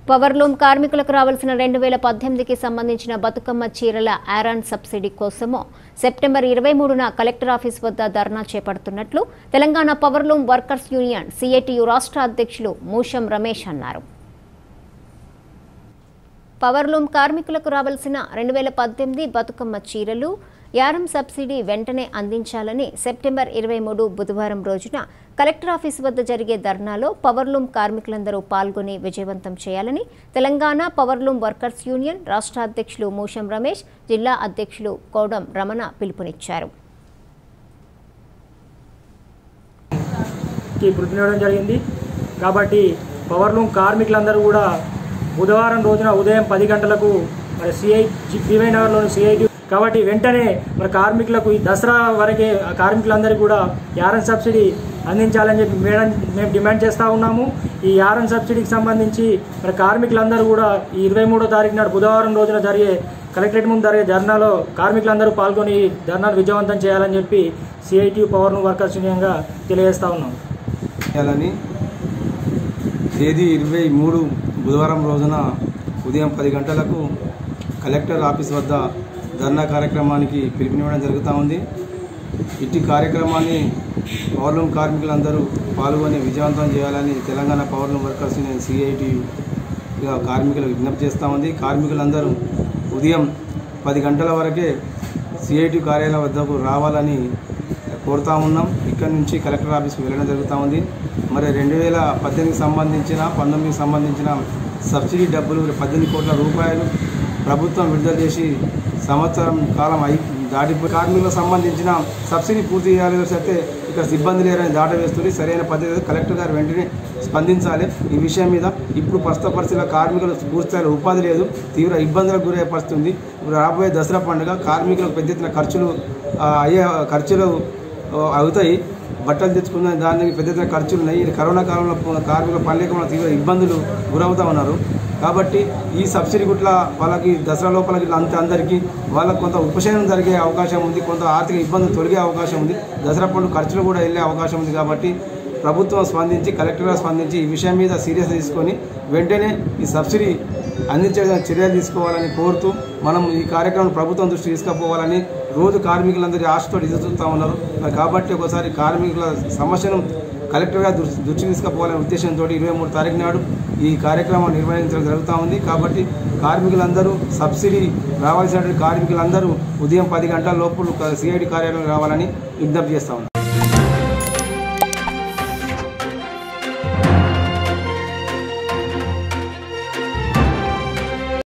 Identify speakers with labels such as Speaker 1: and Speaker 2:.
Speaker 1: powerloom కార్మికులకు రావాల్సిన రెండు వేల పద్దెనిమిదికి సంబంధించిన బతుకమ్మ చీరల ఆరాన్ సబ్సిడీ కోసము సెప్టెంబర్ ఇరవై మూడున కలెక్టర్ ఆఫీస్ వద్ద ధర్నా చేపడుతున్నట్లు Telangana powerloom workers union CITU రాష్ట్ర అధ్యక్షులు మూషం రమేష్ అన్నారు పవర్లూమ్ కార్మికులకు రావాల్సిన రెండు వేల పద్దెనిమిది బతుకమ్మ చీరలు యారం సబ్సిడీ వెంటనే అందించాలని సెప్టెంబర్ ఇరవై మూడు బుధవారం రోజున కలెక్టర్ ఆఫీస్ వద్ద జరిగే ధర్నాలో పవర్లూమ్ కార్మికులందరూ పాల్గొని విజయవంతం చేయాలని తెలంగాణ పవర్లూమ్ వర్కర్స్ యూనియన్ రాష్ట్ర అధ్యక్షులు మూషం రమేష్ జిల్లా అధ్యక్షులు కోడం రమణ పిలుపునిచ్చారు
Speaker 2: కి వృద్ధి చేయడం జరిగింది కాబట్టి పవర్ లూమ్ కార్మికులందరూ కూడా బుధవారం రోజున ఉదయం పది గంటలకు మరి సిఐ బీవై నగర్లోని సిఐటి కాబట్టి వెంటనే మరి కార్మికులకు ఈ దసరా వరకే ఆ కార్మికులందరికీ కూడా యారన్ సబ్సిడీ అందించాలని చెప్పి మేడం మేము డిమాండ్ చేస్తూ ఉన్నాము ఈ యారన్ సబ్సిడీకి సంబంధించి మరి కార్మికులందరూ కూడా ఈ ఇరవై మూడో తారీఖు నాడు బుధవారం రోజున జరిగే కలెక్టరేట్ ముందు జరిగే ధర్నాలో కార్మికులందరూ పాల్గొని ఈ ధర్నాను విజయవంతం చేయాలని చెప్పి సిఐటి పవర్ వర్కర్స్ యూనియన్గా తెలియజేస్తా ఉన్నాం
Speaker 3: చేయాలని తేదీ ఇరవై మూడు బుధవారం రోజున ఉదయం పది గంటలకు కలెక్టర్ ఆఫీస్ వద్ద ధర్నా కార్యక్రమానికి పిలుపునివ్వడం జరుగుతూ ఉంది ఇట్టి కార్యక్రమాన్ని పవర్లూమ్ కార్మికులందరూ పాల్గొని విజయవంతం చేయాలని తెలంగాణ పవర్లూమ్ వర్కర్స్ యూనియన్ సిఐటి కార్మికులకు విజ్ఞప్తి చేస్తూ ఉంది కార్మికులందరూ ఉదయం పది గంటల వరకే సిఐటి కార్యాలయం వద్దకు రావాలని కోరుతా ఉన్నాం ఇక్కడ నుంచి కలెక్టర్ ఆఫీస్కి వెళ్ళడం జరుగుతూ ఉంది మరి రెండు వేల పద్దెనిమిదికి సంబంధించిన పంతొమ్మిదికి సంబంధించిన సబ్సిడీ డబ్బులు పద్దెనిమిది కోట్ల రూపాయలు ప్రభుత్వం విడుదల చేసి సంవత్సరం కాలం అయి దాటిపోయి కార్మికులకు సంబంధించిన సబ్సిడీ పూర్తి చేయాలి అయితే ఇక్కడ సిబ్బంది లేరని దాట వేస్తుంది సరైన పద్ధతి కలెక్టర్ గారు వెంటనే స్పందించాలి ఈ విషయం మీద ఇప్పుడు ప్రస్తుత పరిస్థితుల్లో కార్మికులకు పూర్తిస్థాయిలో ఉపాధి లేదు తీవ్ర ఇబ్బందులకు గురయ్యే పరిస్థితి ఉంది ఇప్పుడు రాబోయే దసరా పండుగ కార్మికులకు పెద్ద ఎత్తున ఖర్చులు ఆ, అయ్యే ఖర్చులు ఆ, అవుతాయి బట్టలు తెచ్చుకున్న దానికి పెద్ద ఎత్తున ఖర్చులు ఉన్నాయి ఈ కరోనా కాలంలో ప- కార్మికుల పనిలేకుండా తీవ్ర ఇబ్బందులు గురవుతూ ఉన్నారు కాబట్టి ఈ సబ్సిడీ గుట్ల వాళ్ళకి దసరా లోపల గిట్ల అంత అందరికీ వాళ్ళకి కొంత ఉపశమనం జరిగే అవకాశం ఉంది కొంత ఆర్థిక ఇబ్బందులు తొలగే అవకాశం ఉంది దసరా పండుగ ఖర్చులు కూడా వెళ్ళే అవకాశం ఉంది కాబట్టి ప్రభుత్వం స్పందించి కలెక్టర్ గారు స్పందించి ఈ విషయం మీద సీరియస్ తీసుకొని వెంటనే ఈ సబ్సిడీ అందించే చర్యలు తీసుకోవాలని కోరుతూ మనం ఈ కార్యక్రమం ప్రభుత్వం దృష్టి తీసుకుపోవాలని రోజు కార్మికులందరి ఆశతో ఎదురు చూస్తూ ఉన్నారు మరి కాబట్టి ఒకసారి కార్మికుల సమస్యను కలెక్టర్ గారు దృష్టి దృష్టి తీసుకుపోవాలనే ఉద్దేశంతో ఇరవై మూడు తారీఖు నాడు ఈ కార్యక్రమం నిర్వహించడం జరుగుతూ ఉంది కాబట్టి కార్మికులందరూ సబ్సిడీ రావాల్సినటువంటి కార్మికులందరూ ఉదయం పది గంటల లోపు సిఐడి కార్యాలయం రావాలని విజ్ఞప్తి చేస్తా ఉన్నారు